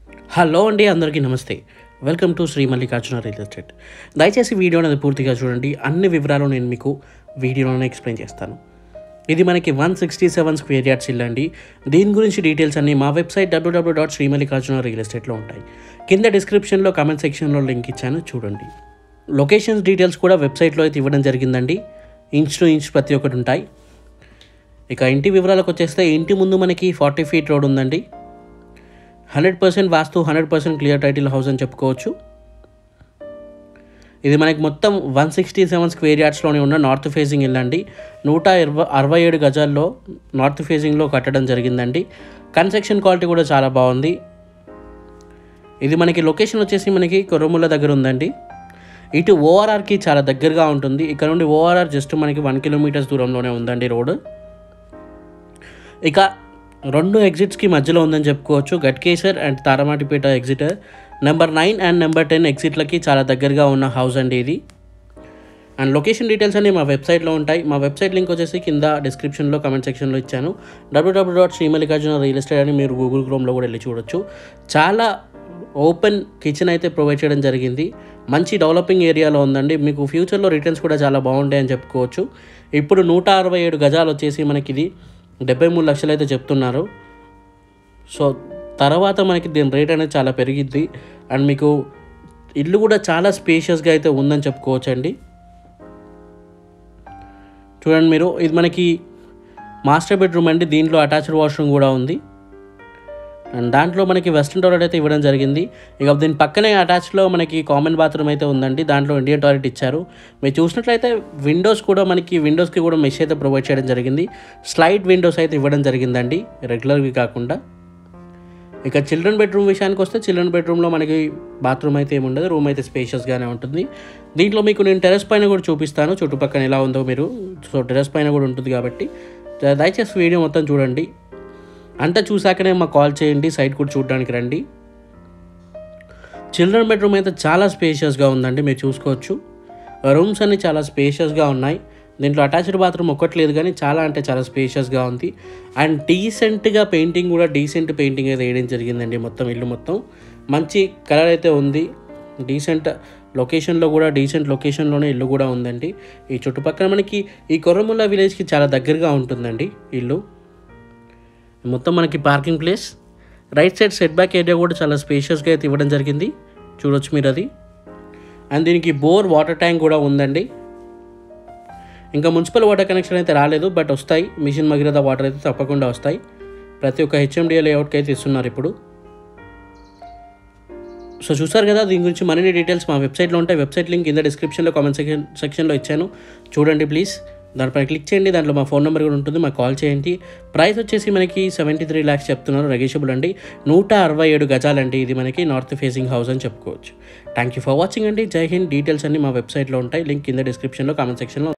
hello అండి అందరికీ నమస్తే welcome to Shri Mallikarjuna real estate దయచేసి వీడియో అనేది పూర్తిగా చూడండి అన్ని వివరాలు నేను మీకు వీడియోలోనే ఎక్స్ప్లెయిన్ చేస్తాను ఇది మనకి one sixty seven square yards ఇల్లు అండి దీని గురించి డీటెయిల్స్ అన్ని మా website WW dot Shri Mallikarjuna real ఎస్టేట్లో ఉంటాయి కింద డిస్క్రిప్షన్లో కామెంట్ సెక్షన్లో లింక్ ఇచ్చాను చూడండి లొకేషన్స్ డీటెయిల్స్ కూడా వెబ్సైట్లో అయితే ఇవ్వడం జరిగిందండి ఇంచ్ టు ఇంచ్ ప్రతి ఒక్కటి ఉంటాయి ఇక ఇంటి వివరాలకు వచ్చేస్తే ఇంటి ముందు మనకి ఫార్టీ ఫీట్ రోడ్ ఉందండి hundred percent vastu hundred percent clear title house అని చెప్పుకోవచ్చు ఇది మనకి మొత్తం వన్ సిక్స్టీ సెవెన్ స్క్వేర్ యార్డ్స్లోనే ఉన్న నార్త్ ఫేసింగ్ ఇల్లు అండి నూట ఇరవై అరవై ఏడు గజాల్లో నార్త్ ఫేసింగ్లో కట్టడం జరిగిందండి కన్స్ట్రక్షన్ క్వాలిటీ కూడా చాలా బాగుంది ఇది మనకి లొకేషన్ వచ్చేసి మనకి కొరముల దగ్గర ఉందండి ఇటు ఓఆర్ఆర్కి చాలా దగ్గరగా ఉంటుంది ఇక్కడ నుండి ఓఆర్ఆర్ జస్ట్ మనకి వన్ కిలోమీటర్స్ దూరంలోనే ఉందండి రోడ్ ఇక రెండు ఎగ్జిట్స్కి మధ్యలో ఉందని చెప్పుకోవచ్చు Ghatkesar and Taramatipet exit number nine and number ten ఎగ్జిట్లకి చాలా దగ్గరగా ఉన్న హౌస్ అండి ఇది అండ్ లొకేషన్ డీటెయిల్స్ అన్ని మా వెబ్సైట్లో ఉంటాయి మా వెబ్సైట్ లింక్ వచ్చేసి కింద డిస్క్రిప్షన్లో కమెంట్ సెక్షన్లో ఇచ్చాను WWW dot Srimallikarjuna real estate అని మీరు గూగుల్ క్రోమ్లో కూడా వెళ్ళి చూడొచ్చు చాలా ఓపెన్ కిచెన్ అయితే ప్రొవైడ్ చేయడం జరిగింది మంచి డెవలపింగ్ ఏరియాలో ఉందండి మీకు ఫ్యూచర్లో రిటర్న్స్ కూడా చాలా బాగుంటాయని చెప్పుకోవచ్చు ఇప్పుడు నూట అరవై ఏడు గజాలు వచ్చేసి మనకి ఇది డెబ్బై మూడు లక్షలు అయితే చెప్తున్నారు సో తర్వాత మనకి దీని రేట్ అనేది చాలా పెరిగిద్ది అండ్ మీకు ఇల్లు కూడా చాలా స్పేషియస్గా అయితే ఉందని చెప్పుకోవచ్చు అండి చూడండి మీరు ఇది మనకి మాస్టర్ బెడ్రూమ్ అండి దీంట్లో అటాచ్డ్ వాష్రూమ్ కూడా ఉంది అండ్ దాంట్లో మనకి వెస్ట్రన్ టాయిలెట్ అయితే ఇవ్వడం జరిగింది ఇక దీని పక్కనే అటాచ్లో మనకి కామన్ బాత్రూమ్ అయితే ఉందండి దాంట్లో ఇండియన్ టాయిలెట్ ఇచ్చారు మీరు చూసినట్లయితే విండోస్ కూడా మనకి విండోస్కి కూడా మెష్ అయితే ప్రొవైడ్ చేయడం జరిగింది స్లైడ్ విండోస్ అయితే ఇవ్వడం జరిగిందండి రెగ్యులర్వి కాకుండా ఇక చిల్డ్రన్ బెడ్రూమ్ విషయానికి వస్తే చిల్డ్రన్ బెడ్రూమ్లో మనకి బాత్రూమ్ అయితే ఏమి ఉండదు రూమ్ అయితే స్పేషియస్గానే ఉంటుంది దీంట్లో మీకు నేను టెరెస్ పైన కూడా చూపిస్తాను చుట్టుపక్కల ఎలా ఉందో మీరు సో టెరెస్ పైన కూడా ఉంటుంది కాబట్టి దయచేసి వీడియో మొత్తం చూడండి అంతా చూసాకనే మాకు కాల్ చేయండి సైట్ కూడా చూడడానికి రండి చిల్డ్రన్ బెడ్రూమ్ అయితే చాలా స్పేషియస్గా ఉందండి మీరు చూసుకోవచ్చు రూమ్స్ అన్ని చాలా స్పేషియస్గా ఉన్నాయి దీంట్లో అటాచ్డ్ బాత్రూమ్ ఒక్కటి లేదు కానీ చాలా అంటే చాలా స్పేషియస్గా ఉంది అండ్ డీసెంట్గా పెయింటింగ్ కూడా డీసెంట్ పెయింటింగ్ అయితే వేయడం జరిగిందండి మొత్తం ఇల్లు మొత్తం మంచి కలర్ అయితే ఉంది డీసెంట్ లొకేషన్లో కూడా డీసెంట్ లొకేషన్లోనే ఇల్లు కూడా ఉందండి ఈ చుట్టుపక్కల మనకి ఈ కొర్రముల్ల విలేజ్కి చాలా దగ్గరగా ఉంటుందండి ఇల్లు మొత్తం మనకి parking place right side set back area కూడా చాలా స్పేషియస్గా అయితే ఇవ్వడం జరిగింది చూడొచ్చు మీరు అది అండ్ దీనికి బోర్ వాటర్ ట్యాంక్ కూడా ఉందండి ఇంకా మున్సిపల్ వాటర్ కనెక్షన్ అయితే రాలేదు బట్ వస్తాయి మిషన్ మగిరద వాటర్ అయితే తప్పకుండా వస్తాయి ప్రతి ఒక్క హెచ్ఎండిఏ లేఅవుట్కి అయితే ఇస్తున్నారు ఇప్పుడు సో చూసారు కదా దీని గురించి మరిన్ని డీటెయిల్స్ మా వెబ్సైట్లో ఉంటాయి వెబ్సైట్ లింక్ కింద డిస్క్రిప్షన్లో కామెంట్ సెక్షన్ సెక్షన్లో ఇచ్చాను చూడండి ప్లీజ్ దానిపై క్లిక్ చేయండి దాంట్లో మా ఫోన్ నెంబర్ కూడా ఉంటుంది మాకు కాల్ చేయండి ప్రైస్ వచ్చేసి మనకి సెవెంటీ త్రీ ల్యాక్స్ చెప్తున్నారు నెగోషియబుల్ అండి నూట అరవై ఏడు గజాలండి ఇది మనకి నార్త్ ఫేసింగ్ హౌస్ అని చెప్పుకోవచ్చు థ్యాంక్ యూ ఫర్ వాచింగ్ అండి జై హింద్ డీటెయిల్స్ అన్ని మా వెబ్సైట్లో ఉంటాయి లింక్ కింద డిస్క్రిప్షన్లో కామెంట్ సెక్షన్లో